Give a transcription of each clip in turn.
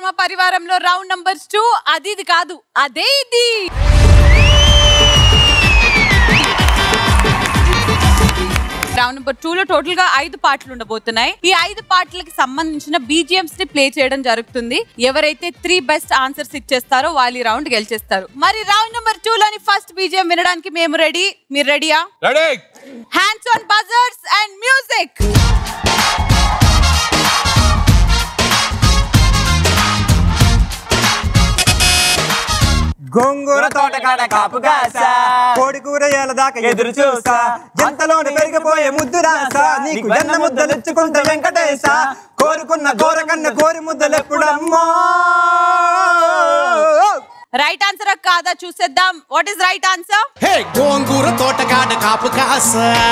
Star మా పరివారంలో round number two అది ఇది కాదు అదే ఇది రౌండ్ నెంబర్ టూ లో టోటల్ గా ఐదు పాటలు ఉండబోతున్నాయి ఈ ఐదు పాటలకి సంబంధించిన బీజిఎంస్ ని ప్లే చేయడం జరుగుతుంది ఎవరైతే త్రీ బెస్ట్ ఆన్సర్స్ ఇచ్చేస్తారో వాళ్ళు ఈ రౌండ్ గెలిచేస్తారు మరి రౌండ్ నెంబర్ టూ లోని ఫస్ట్ బీజిఎం వినడానికి మేము రెడీ మీరు రెడీయా ready hands on buzzers and music గోంగూర తోటకాడ కాపు కాసా కోడి కూర ఏల దాకా ఎదురు చూసా ఎంతలోని పెరిగిపోయే ముద్దు రాసా నీకు వెన్న ముద్దలిచ్చుకుంటే వెంకటేశ కోరుకున్న గోర కన్న కోరి ముద్దలెప్పుడమ్మో రైట్ ఆన్సర్ కాదా చూసేద్దాం what is right answer hey గోంగూర తోటకాడ కాపు కాస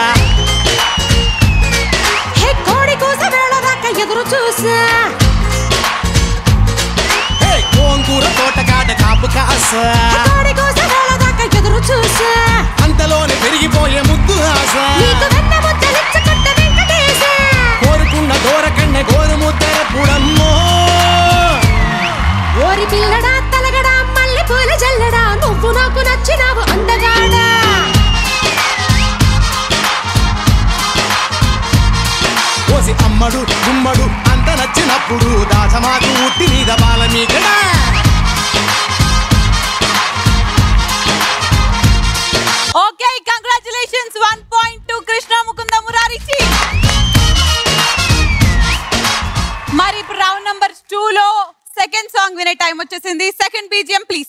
హే కోడి కోసం వేళ దాకా ఎదురు చూసా హే గోంగూర తోటకాడ కాపు కాస కోడి కోసం వేళ దాకా ఎదురు చూసా అంతలోనే పెరిగిపోయే ముద్దు ఆశ నీకు వెన్న ముద్దలిచ్చుకుంటే వెంకటేశ కోరుకున్న దూరకన్న గోరు ముద్దరపుడమ్మో ఓరి పిల్లడా తలగడా మల్లె పూల జల్లడా నువ్వు నాకు నచ్చినావు అందగాడా ఓసి అమ్మడు గుమ్మడు అంత నచ్చినప్పుడు దాచమాకు ఉట్టి మీద బాల మీకడా okay congratulations one point two Krishna Mukunda మురారిచి మరి ఇప్పుడు రౌండ్ నంబర్ టూ లో సెకండ్ సాంగ్ వినే టైం వచ్చేసింది సెకండ్ బీజిఎం ప్లీజ్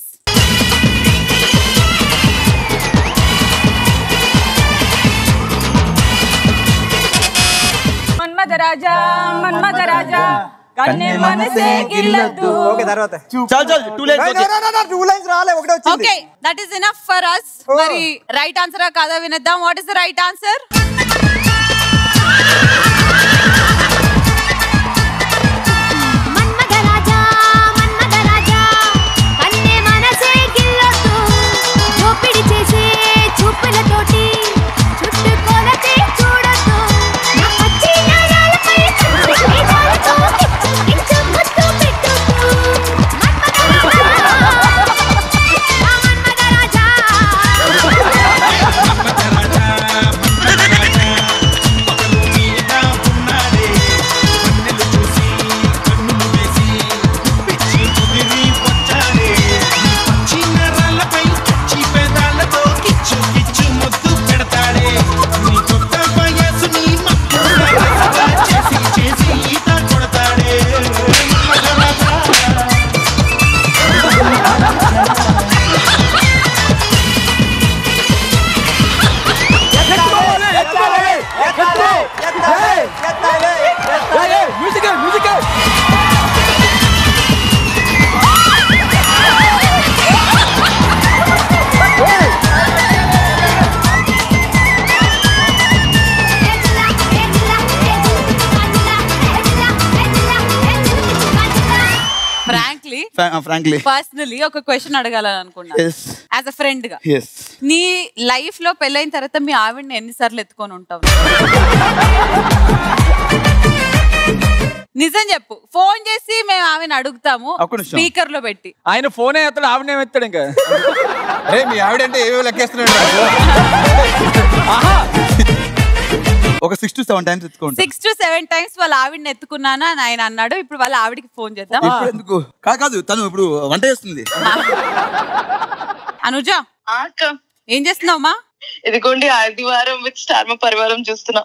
మన్మథ రాజా మన్మథ రాజా కన్నే మనసే గిల్లద్దు ఓకే తర్వాత చల్ చల్ టూ లైన్స్ టూ లైన్స్ రాలే ఒకటే వచ్చింది okay that is enough for us మరి రైట్ ఆన్సర్ కాదా వినేద్దాం what is the right answer మన్మథరాజా మన్మథరాజా కన్నే మనసే గిల్లొద్దు దోపిడి చేసే చూపులతోటి చుట్టుకొలతే చూడొద్దు నా పచ్చి నరాలపై చుట్టి జాలతో కిచ్చు కిచ్చు ముద్దు పెట్టొద్దు మన్మథరాజా ఆ మన్మథరాజా music music frankly frankly personally ఒక క్వశ్చన్ అడగాలని అనుకున్నా ఎస్ యాజ్ అ ఫ్రెండ్ గా ఎస్ నీ లైఫ్ లో పెళ్ళైన తర్వాత మీ ఆవిడని ఎన్నిసార్లు ఎత్తుకొని ఉంటావు నిజం చెప్పు ఫోన్ చేసి మేము ఆమెను అడుగుతాము ఒక్క నిమిషం. స్పీకర్ లో పెట్టి ఆయన ఫోనే ఎత్తాడు ఆవిడనే ఎత్తాడు ఇంకా అరే మీ ఆవిడంటే ఏవేవో లెక్కేస్తున్నాడు ఒక సిక్స్ టు సెవెన్ టైమ్స్ ఎత్తుకోండి సిక్స్ టు సెవెన్ టైమ్స్ వాళ్ళ ఆవిడని ఎత్తుకున్నాను అని ఆయన అన్నాడు ఇప్పుడు వాళ్ళ ఆవిడకి ఫోన్ చేద్దాం ఇప్పుడు ఎందుకు కాదు కాదు తను ఇప్పుడు వంట చేస్తుంది అనుజ అక్క ఏం చేస్తున్నావుమా ఇదిగోండి ఆదివారం విత్ స్టార్ మా పరివారం చూస్తున్నా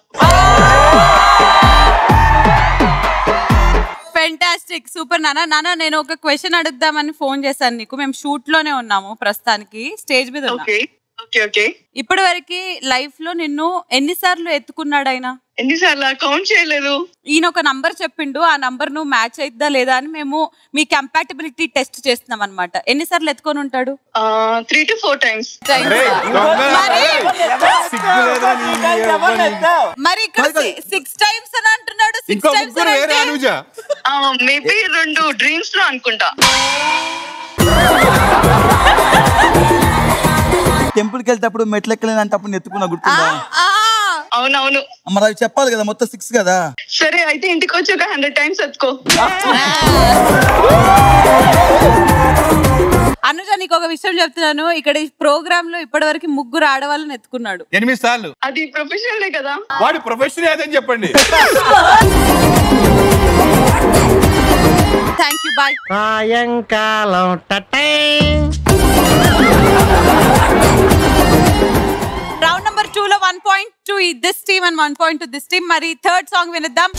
ఫెంటాస్టిక్ సూపర్ నాన్న నాన్న నేను ఒక క్వశ్చన్ అడుగుదామని ఫోన్ చేశాను నీకు మేము షూట్ లోనే ఉన్నాము ప్రస్తుతానికి స్టేజ్ మీద ఉన్నాం ఓకే ఓకే ఓకే ఇప్పటి వరకు లైఫ్ లో నిన్ను ఎన్నిసార్లు ఎత్తుకున్నాడు ఆయన ఎన్నిసార్లు కౌంట్ చేయలేదు ఈయన ఒక నంబర్ చెప్పిండు ఆ నంబర్ నువ్వు మ్యాచ్ అయిద్దా లేదా అని మేము మీ కంపాటబిలిటీ టెస్ట్ చేస్తున్నాం అనమాట ఎన్నిసార్లు ఎత్తుకొని ఉంటాడు త్రీ టు ఫోర్ టైమ్స్ మరి ఇక్కడ సిక్స్ టైమ్స్ అని అంటున్నాడు సిక్స్ ఇంకో టైమ్స్ ముగ్గురు వేరే అనుజ మేబీ రెండు డ్రీమ్స్ లో అనుకుంటా టెంపుల్కి వెళ్తేప్పుడు మెట్లు ఎక్కలేదంటే అప్పుడు నెత్తుకున్నా గుర్తుందా అవునవును మరి అవి చెప్పాలి కదా మొత్తం సిక్స్ కదా సరే అయితే ఇంటికి వచ్చి ఒక హండ్రెడ్ టైమ్స్ ఎత్తుకో అనుజ నీకు ఒక విషయం చెప్తున్నాను ఇక్కడ ఈ ప్రోగ్రామ్ లో ఇప్పటి వరకు ముగ్గురు ఆడవాళ్ళని ఎత్తుకున్నాడు ఎనిమిది సార్లు అది ప్రొఫెషనలే కదా వాడి ప్రొఫెషన్ ఏదని చెప్పండి థ్యాంక్ యూ బాయ్ సాయంకాలం రౌండ్ నెంబర్ టూ లో one point two this team and one point two this team మరి థర్డ్ సాంగ్ వినిద్దాం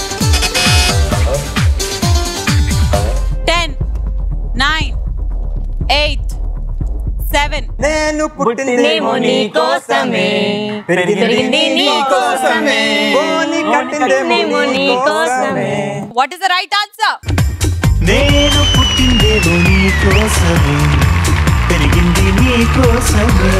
టెన్ నైన్ ఎయిట్ సెవెన్ నేను పుట్టిందేమో నీ కోసమే పెరిగింది నీ కోసమే బోని కట్టిందేమో నీ కోసమే what is the right answer నేను పుట్టిందేమో నీ కోసమే పెరిగింది నీ కోసమే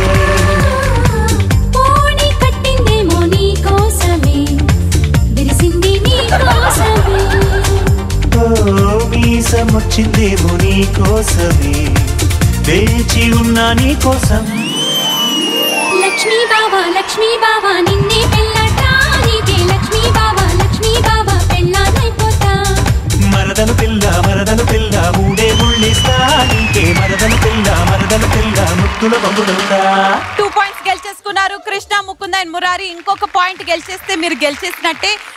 పోనీ కట్టిందేమో నీ కోసమే విరిసింది నీ కోసమే ఓ మీసం వచ్చిందేమో నీ కోసమే వేచి ఉన్నా నీ కోసం లక్ష్మీ బావా లక్ష్మీ బావా నిన్నే పెళ్ళటానికే లక్ష్మీ బావా లక్ష్మీ బావా పెళ్ళానైపోతా మరదలు పిల్ల మరదలు పిల్ల మూడే ముళ్ళిస్తా నీకే మరదలు పిల్ల మరదలు పిల్ల ముత్తుల బొమ్మలుందా టూ పాయింట్స్ గెలిచేసుకున్నారు కృష్ణ ముకుంద అండ్ మురారి ఇంకొక పాయింట్ గెలిచేస్తే మీరు గెలిచేసినట్టే